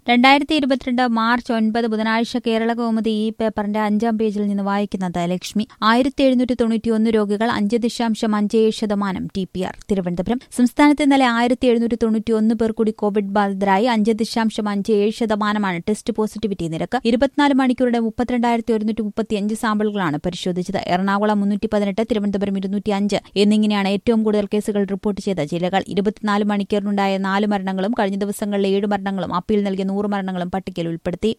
രണ്ടായിരത്തി ഇരുപത്തിരണ്ട് മാർച്ച് ഒൻപത് ബുധനാഴ്ച കേരള കൗമുദി ഈ പേപ്പറിന്റെ അഞ്ചാം പേജിൽ നിന്ന് വായിക്കുന്നത് ലക്ഷ്മി ആയിരത്തി എഴുന്നൂറ്റി തൊണ്ണൂറ്റിയൊന്ന് രോഗികൾ അഞ്ച് ദശാംശം അഞ്ച് ഏഴ് ശതമാനം ടി പി ആർ തിരുവനന്തപുരം സംസ്ഥാനത്ത് ഇന്നലെ ആയിരത്തി എഴുന്നൂറ്റി തൊണ്ണൂറ്റിയൊന്ന് പേർ കൂടി കോവിഡ് ബാധിതരായി അഞ്ച് ദശാംശം അഞ്ച് ഏഴ് ശതമാനമാണ് ടെസ്റ്റ് പോസിറ്റിവിറ്റി നിരക്ക് ഇരുപത്തിനാല് മണിക്കൂറുടെ മുപ്പത്തിരണ്ടായിരത്തി ഒരുന്നൂറ്റി മുപ്പത്തിയഞ്ച് സാമ്പിളുകളാണ് പരിശോധിച്ചത് എറണാകുളം മുന്നൂറ്റി പതിനെട്ട് തിരുവനന്തപുരം ഇരുന്നൂറ്റി അഞ്ച് എന്നിങ്ങനെയാണ് ഏറ്റവും കൂടുതൽ കേസുകൾ റിപ്പോർട്ട് ചെയ്ത ജില്ലകൾ ഇരുപത്തിനാല് മണിക്കൂറിനുണ്ടായ നാല് മരണങ്ങളും കഴിഞ്ഞ ദിവസങ്ങളിലെ ഏഴ് മരണങ്ങളും അപ്പീൽ നൽകിയ നൂറ് മരണങ്ങളും പട്ടികയിൽ ഉൾപ്പെടുത്തി